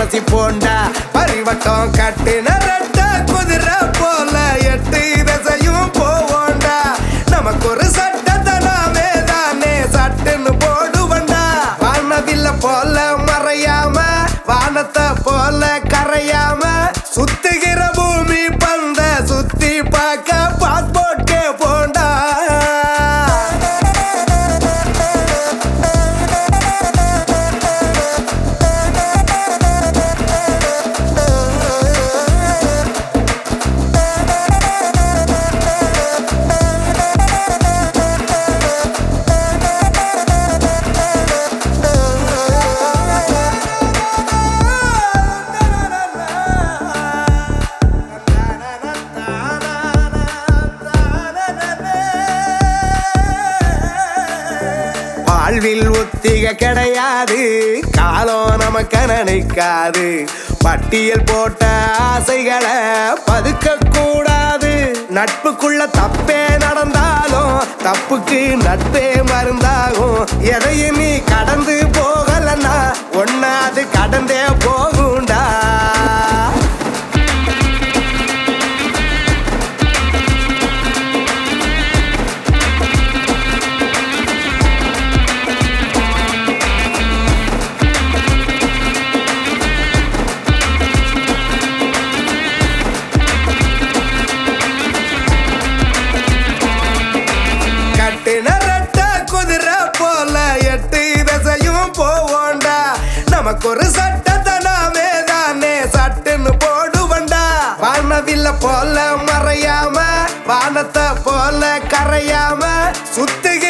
யோசி போண்டா பரிவட்டம் கட்டின ரெட்ட குதிரை போல எட்டு திசையும் போவோண்டா நமக்கு ஒரு சட்டத்தை நாமே தானே சட்டுன்னு போடுவண்டா வானவில்ல போல மறையாம வானத்தை போல கரையாம சுத்துகிற பூமி பந்த சுத்தி பார்க்க பாஸ்போர்ட் கே போண்டா வாழ்வில் ஒத்திக கிடையாது காலம் நமக்கு நினைக்காது பட்டியல் போட்ட ஆசைகளை பதுக்க கூடாது நட்புக்குள்ள தப்பே நடந்தாலும் தப்புக்கு நட்பே மருந்தாகும் எதையும் நீ கடந்து போகலன்னா ஒன்னா அது கடந்தே போகும்டா கட்டின ரெட்ட குதிரை போல எட்டு திசையும் போவோண்டா நமக்கு ஒரு சட்டத்தை நாமே தானே சட்டுன்னு போடுவண்டா வானவில்ல போல மறையாம வானத்தை போல கரையாம சுத்துகிற